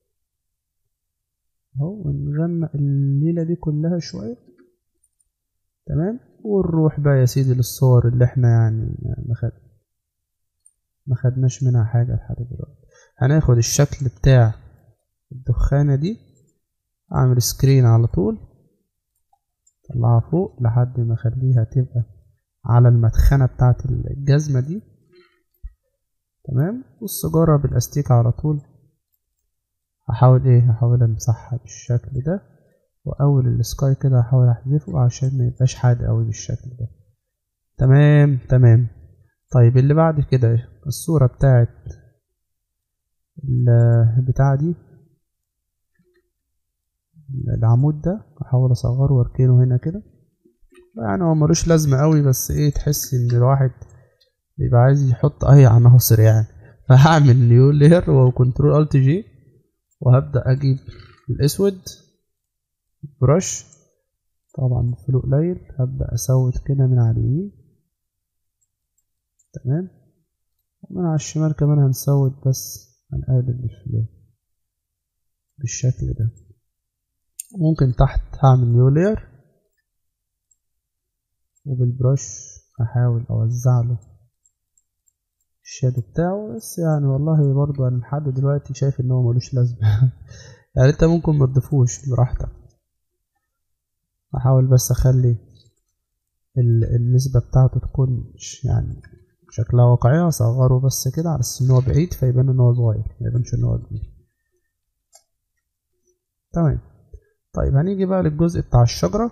اهو ونغمق الليلة دي كلها شوية تمام ونروح بقى يا سيدي للصور اللي احنا يعني ما خد ما خدناش منها حاجة لحد دلوقتي هناخد الشكل بتاع الدخانة دي اعمل سكرين على طول طلعها فوق لحد ما اخليها تبقى على المدخنة بتاعت الجزمة دي تمام والسيجارة بالاستيك على طول هحاول ايه هحاول امسحها بالشكل ده واول السكاي كده هحاول احذفه عشان ما يبقاش حاد قوي بالشكل ده تمام تمام طيب اللي بعد كده الصورة بتاعت البتاعة دي العمود ده احاول اصغره واركنه هنا كده يعني هو ملوش لازمة قوي بس ايه تحس ان الواحد بيبقى عايز يحط اي عناصر يعني فهعمل نيو لير وكنترول الت جي وهبدأ اجيب الاسود برش طبعا الفلو قليل هبدأ اسود كده من على اليمين تمام ومن على الشمال كمان هنسود بس هنقلل الفلو بالشكل ده ممكن تحت هعمل نيو لاير وبالبرش هحاول اوزع له الشادو بتاعه بس يعني والله برضه انا لحد دلوقتي شايف ان هو ملوش لازمه يعني انت ممكن ما تضيفوش براحتك احاول بس اخلي النسبة بتاعته تكون يعني شكلها واقعية اصغره بس كده على اساس ان هو بعيد فيبان ان هو صغير ما يبانش ان هو كبير تمام طيب هنيجي بقى للجزء بتاع الشجرة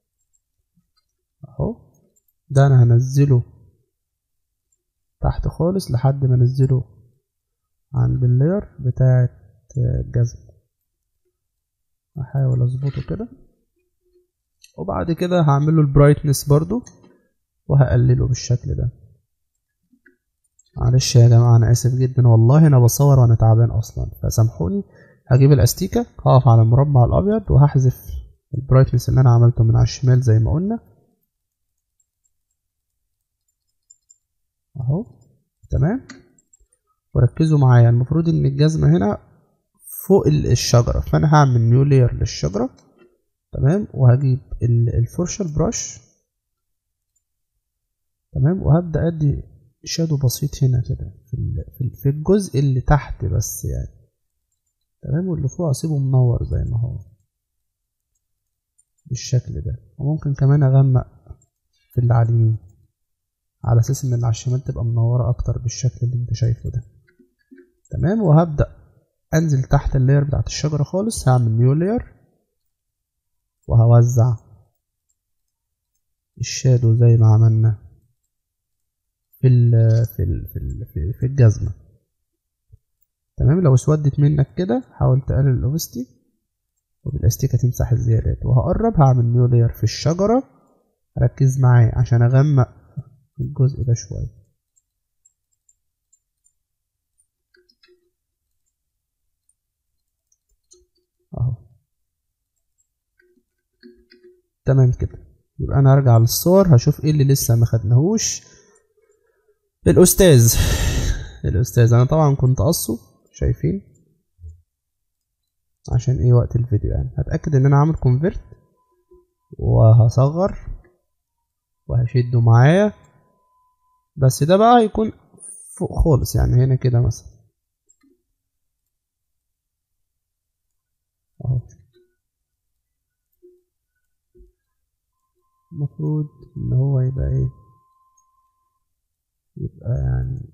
اهو ده انا هنزله تحت خالص لحد ما انزله عند اللاير بتاعة الجزم احاول اظبطه كده وبعد كده هعمله البرايتنس برضو وهقلله بالشكل ده معلش يا جماعة أنا آسف جدا والله أنا بصور وأنا تعبان أصلا فسامحوني هجيب الأستيكة هقف على المربع الأبيض وهحذف البرايتنس اللي أنا عملته من على الشمال زي ما قلنا أهو تمام وركزوا معايا المفروض إن الجزمة هنا فوق الشجرة فأنا هعمل نيو لاير للشجرة تمام وهجيب الفرشة البرش تمام وهبدأ أدي شادو بسيط هنا كده في في الجزء اللي تحت بس يعني تمام واللي فوق أسيبه منور زي ما هو بالشكل ده وممكن كمان أغمق في اللي على اليمين على أساس إن اللي على الشمال تبقى منورة أكتر بالشكل اللي أنت شايفه ده تمام وهبدأ أنزل تحت اللاير بتاعت الشجرة خالص هعمل نيو لاير وهوزع الشادو زي ما عملنا في ال في ال في ال في, في الجزمة تمام لو اسودت منك كده حاول تقلل الاوبستي وبالاستيكة تمسح الزيادات وهقرب هعمل نيو لاير في الشجرة ركز معايا عشان اغمق الجزء ده شوية اهو تمام كده يبقى انا هرجع للصور هشوف ايه اللي لسه ما خدناهوش الاستاذ الاستاذ انا طبعا كنت قصه شايفين عشان ايه وقت الفيديو يعني هتاكد ان انا عامل كونفرت وهصغر وهشده معايا بس ده بقى هيكون فوق خالص يعني هنا كده مثلا اهو المفروض ان هو يبقى ايه يبقى يعني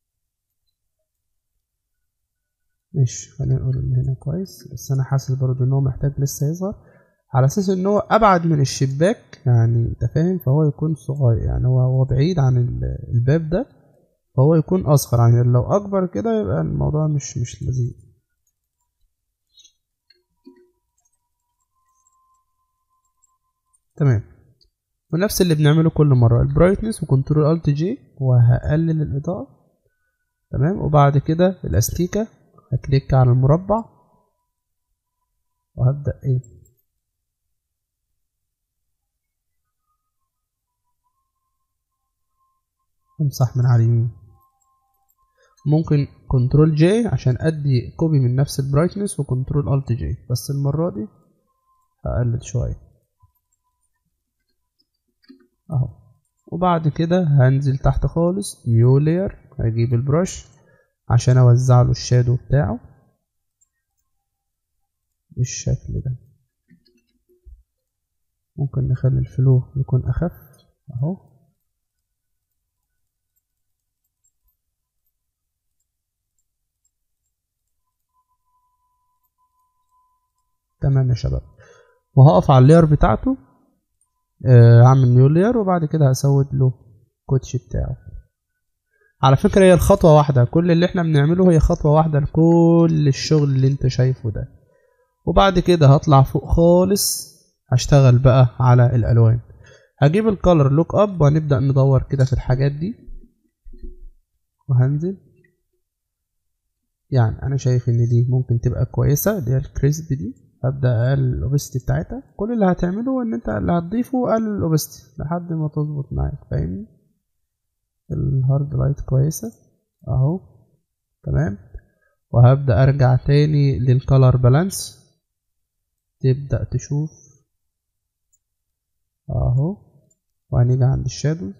مش خلينا نقول ان هنا كويس بس انا حاسس برضو ان هو محتاج لسه يظهر على اساس ان هو ابعد من الشباك يعني انت فاهم فهو يكون صغير يعني هو هو بعيد عن الباب ده فهو يكون اصغر يعني لو اكبر كده يبقى الموضوع مش مش لذيذ تمام ونفس اللي بنعمله كل مرة البرايتنس وكنترول الت جي وهقلل الإضاءة تمام وبعد كده الأستيكة هكليك على المربع وهبدأ ايه امسح من على اليمين ممكن كنترول جي عشان ادي كوبي من نفس البرايتنس وكنترول الت جي بس المرة دي هقلل شوية اهو وبعد كده هنزل تحت خالص نيو لاير هجيب البرش عشان اوزع له الشادو بتاعه بالشكل ده ممكن نخلي الفلو يكون اخف اهو تمام يا شباب وهقف على اللاير بتاعته هعمل نيو لاير وبعد كده هسود له كوتش بتاعه على فكرة هي الخطوة واحدة كل اللي احنا بنعمله هي خطوة واحدة لكل الشغل اللي انت شايفه ده وبعد كده هطلع فوق خالص هشتغل بقى على الالوان هجيب الكالر لوك اب وهنبدأ ندور كده في الحاجات دي وهنزل يعني انا شايف ان دي ممكن تبقى كويسة اللي هي الكريسب دي هبدأ اقلل الاوبستي بتاعتها كل اللي هتعمله ان انت اللي هتضيفه قلل الاوبستي لحد ما تظبط معاك فاهمني الهارد لايت كويسة اهو تمام وهبدأ ارجع تاني للكالر بالانس تبدأ تشوف اهو وهنيجي عند الشادو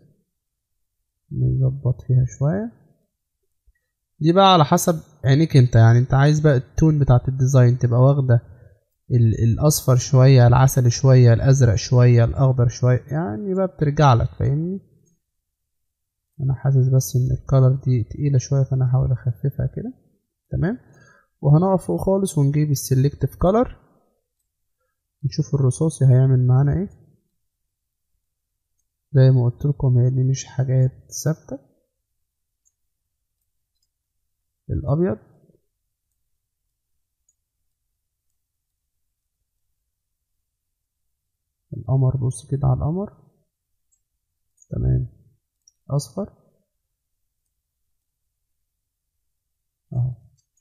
نظبط فيها شوية دي بقى على حسب عينيك انت يعني انت عايز بقى التون بتاعت الديزاين تبقى واخدة ال- الاصفر شوية العسل شوية الازرق شوية الاخضر شوية يعني بقى بترجع لك فاهمني انا حاسس بس ان الكالر دي تقيلة شوية فانا هحاول اخففها كده تمام وهنقف فوق خالص ونجيب السلكتيف كالر نشوف الرصاصي هيعمل معانا ايه زي ما قلت لكم هي دي مش حاجات ثابتة الابيض القمر بص كده على القمر تمام اصفر اهو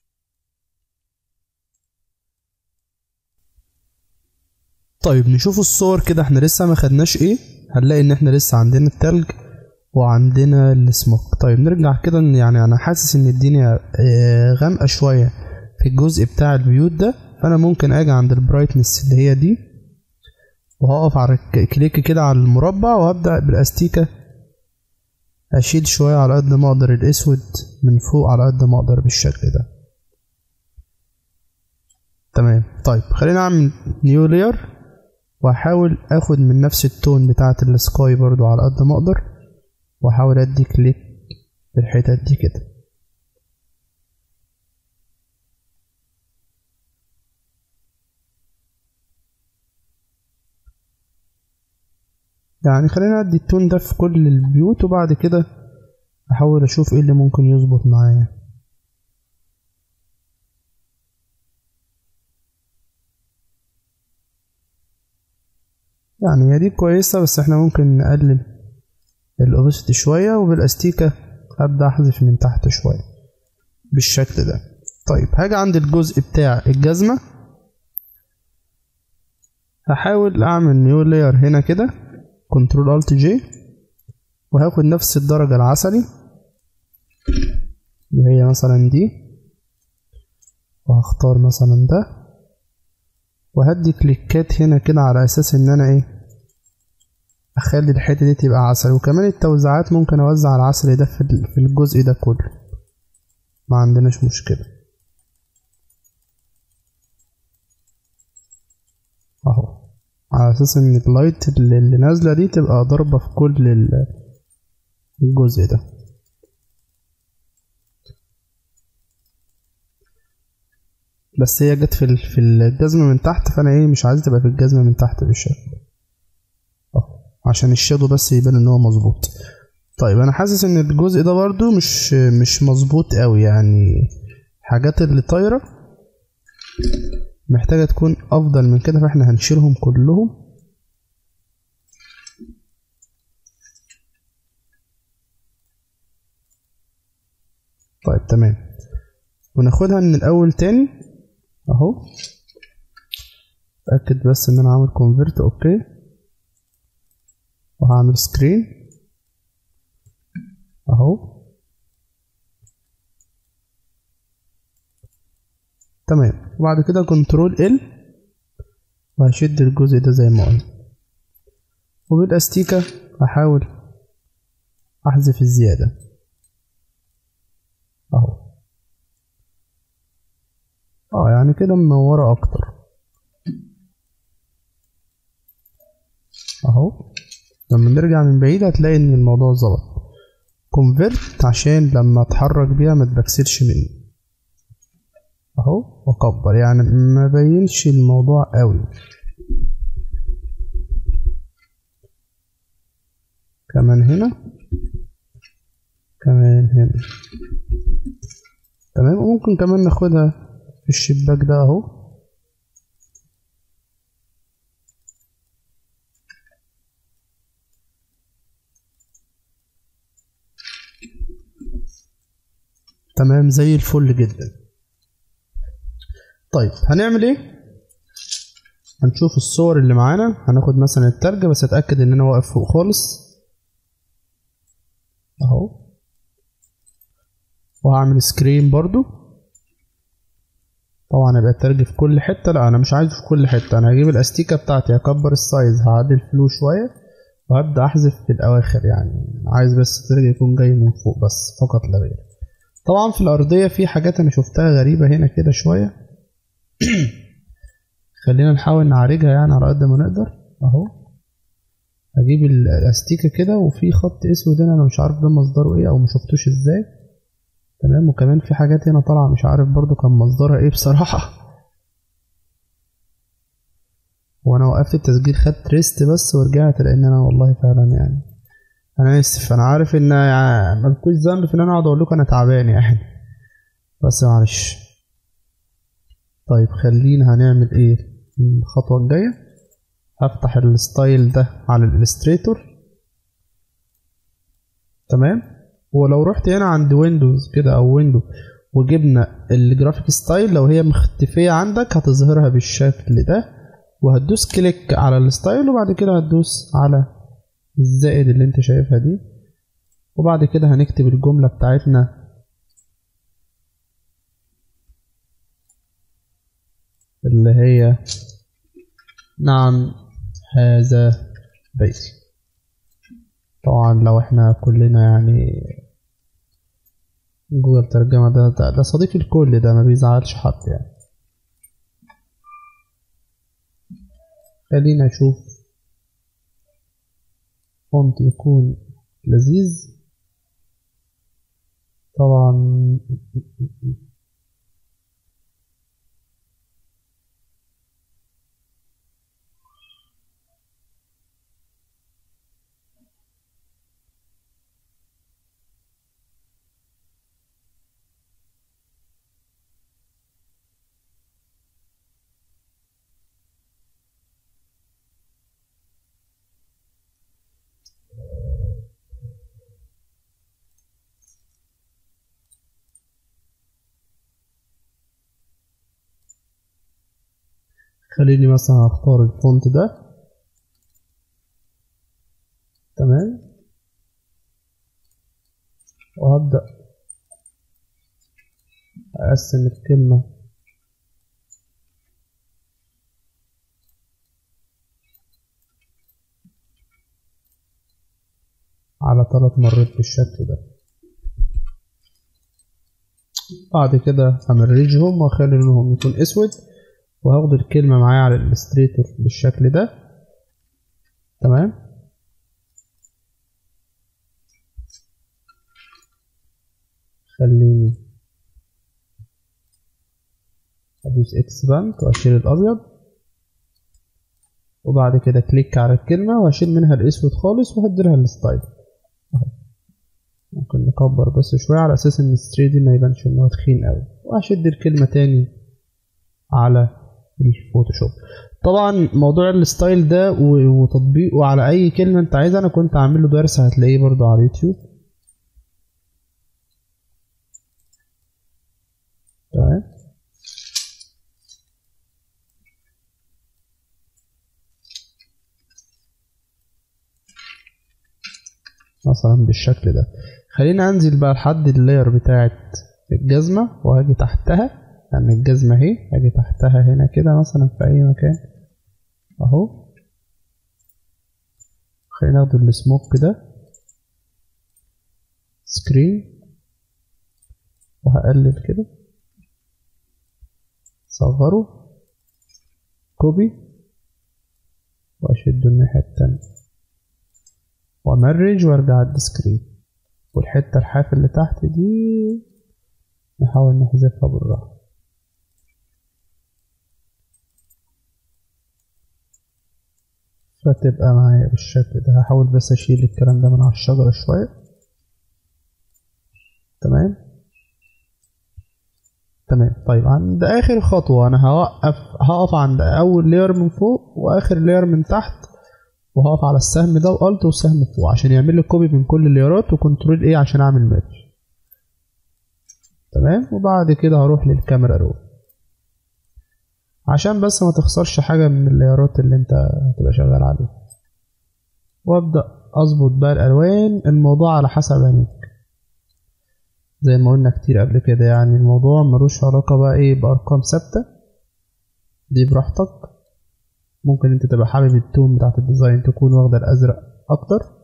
طيب نشوف الصور كده احنا لسه ما خدناش ايه هنلاقي ان احنا لسه عندنا التلج وعندنا السموك طيب نرجع كده إن يعني انا حاسس ان الدنيا آه، غامقه شويه في الجزء بتاع البيوت ده فانا ممكن اجي عند البرايتنس اللي هي دي وهقف على ك- كليك كده على المربع وهبدأ بالاستيكة اشيل شوية على قد ما اقدر الاسود من فوق على قد ما اقدر بالشكل ده تمام طيب خلينا اعمل نيو لاير واحاول اخد من نفس التون بتاعة السكاي برضو على قد ما اقدر واحاول ادي كليك في الحتت دي كده يعني خلينا ادي التون ده في كل البيوت وبعد كده احاول اشوف ايه اللي ممكن يظبط معايا يعني هي دي كويسة بس احنا ممكن نقلل الاوبسيتي شوية وبالاستيكة ابدأ احذف من تحت شوية بالشكل ده طيب هاجي عند الجزء بتاع الجزمة هحاول اعمل نيو لاير هنا كده كنترول الت جي وهاخد نفس الدرجة العسلي اللي هي مثلا دي وهختار مثلا ده وهدي كليكات هنا كده على اساس ان انا ايه اخلي الحته دي تبقى عسل وكمان التوزيعات ممكن اوزع العسل ده في ال- في الجزء ده كله ما عندناش مشكله اهو على اساس ان اللايت اللي اللي نازله دي تبقى ضاربه في كل ال- الجزء ده بس هي جت في ال- في الجزمه من تحت فانا ايه مش عايز تبقى في الجزمه من تحت بالشكل ده. اهو عشان الشادو بس يبان ان هو مظبوط طيب انا حاسس ان الجزء ده برضو مش مش مظبوط قوي يعني الحاجات اللي طايره محتاجه تكون افضل من كده فاحنا هنشيلهم كلهم طيب تمام وناخدها من الاول تاني اهو اتاكد بس ان انا عامل كونفرت اوكي وهعمل سكرين اهو تمام وبعد كده كنترول ال وهشد الجزء ده زي ما قلنا وبالاستيكة هحاول احذف الزيادة اهو اه يعني كده منورة اكتر اهو لما نرجع من بعيد هتلاقي ان الموضوع ظبط كونفرت عشان لما اتحرك بيها ما تبكسلش مني اهو واكبر يعني ما بينش الموضوع قوي كمان هنا كمان هنا تمام وممكن كمان ناخدها في الشباك ده اهو تمام زي الفل جدا طيب هنعمل ايه هنشوف الصور اللي معانا هناخد مثلا الترجة بس اتأكد ان انا واقف فوق خالص اهو وهعمل سكرين برضو طبعا يبقى الترج في كل حتة لا انا مش عايزه في كل حتة انا هجيب الاستيكة بتاعتي هكبر السايز هعدل الفلو شوية وهبدأ احذف في الاواخر يعني عايز بس الترج يكون جاي من فوق بس فقط لا غير طبعا في الارضية في حاجات انا شفتها غريبة هنا كده شوية خلينا نحاول نعالجها يعني على قد ما نقدر اهو هجيب الاستيكة كده وفي خط اسود هنا انا مش عارف ده مصدره ايه او مشفتوش ازاي تمام وكمان في حاجات هنا طالعة مش عارف برضو كان مصدرها ايه بصراحة وانا وقفت التسجيل خدت ريست بس ورجعت لان انا والله فعلا يعني انا اسف انا عارف ان يعني ملكوش ذنب في ان انا اقعد اقول لكم انا تعبان يعني بس معلش طيب خلينا هنعمل ايه الخطوة الجاية هفتح الستايل ده على الالستريتور تمام ولو رحت هنا عند ويندوز كده او ويندو وجبنا الجرافيك ستايل لو هي مختفية عندك هتظهرها بالشكل ده وهتدوس كليك على الستايل وبعد كده هتدوس على الزائد اللي انت شايفها دي وبعد كده هنكتب الجملة بتاعتنا اللي هي نعم هذا بيتي طبعا لو احنا كلنا يعني جوجل ترجمة ده, ده, ده صديق الكل ده ما بيزعلش حد يعني خلينا نشوف فونت يكون لذيذ طبعا خليني مثلا اختار الفونت ده تمام وهبدأ أقسم الكلمة على ثلاث مرات بالشكل ده بعد كده همرجهم واخلي لونهم يكون اسود وهاخد الكلمة معايا على الالستريتور بالشكل ده تمام خليني ادوس اكسباند واشيل الابيض وبعد كده كليك على الكلمة واشيل منها الاسود خالص وهديلها الستايل ممكن نكبر بس شوية على اساس ان الستري دي ما يبانش ان هو تخين قوي وهشد الكلمة تاني على الفوتوشوب طبعا موضوع الستايل ده وتطبيقه على اي كلمة انت عايزها انا كنت عامل له درس هتلاقيه برضو على اليوتيوب تمام مثلا بالشكل ده خلينا انزل بقى لحد اللاير بتاعت الجزمة وهاجي تحتها يعني الجزمة اهي هاجي تحتها هنا كده مثلا في اي مكان اهو خلينا ناخد السموك ده سكرين وهقلل كده صغره كوبي واشده الناحية التانية وامرج وارجع الديسكرين والحتة الحاف اللي تحت دي نحاول نحذفها بالراحة فتبقى معايا بالشكل ده هحاول بس اشيل الكلام ده من على الشجرة شوية تمام تمام طيب عند اخر خطوة انا هوقف هقف عند اول لير من فوق واخر لير من تحت وهقف على السهم ده والت والسهم فوق عشان يعمل لي كوبي من كل الليرات وكنترول ايه عشان اعمل ماتش تمام وبعد كده هروح للكاميرا رو عشان بس ما تخسرش حاجة من الليارات اللي انت هتبقى شغال عليها وابدأ اظبط بقى الالوان الموضوع على حسب عينيك زي ما قلنا كتير قبل كده يعني الموضوع ملوش علاقة بقى ايه بأرقام ثابتة دي براحتك ممكن انت تبقى حابب التون بتاعت الديزاين تكون واخدة الأزرق أكتر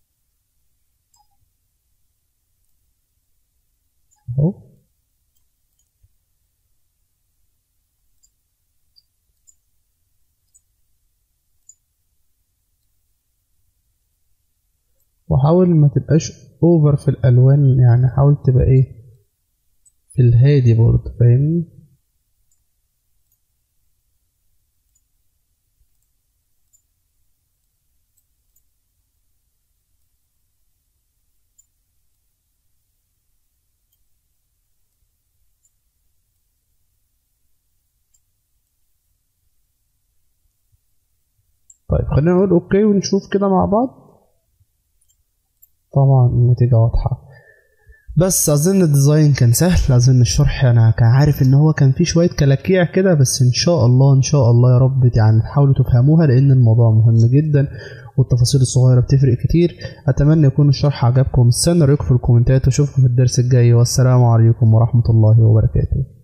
اهو وحاول ما تبقاش اوفر في الالوان يعني حاول تبقى ايه في الهادي برضه فاهمني طيب خلينا نقول اوكي ونشوف كده مع بعض طبعا النتيجة واضحة بس اظن الديزاين كان سهل اظن الشرح انا كان عارف ان هو كان فيه شويه كلاكيع كده بس ان شاء الله ان شاء الله يا رب يعني تحاولوا تفهموها لان الموضوع مهم جدا والتفاصيل الصغيره بتفرق كتير اتمنى يكون الشرح عجبكم استنى رايكم في الكومنتات واشوفكم في الدرس الجاي والسلام عليكم ورحمه الله وبركاته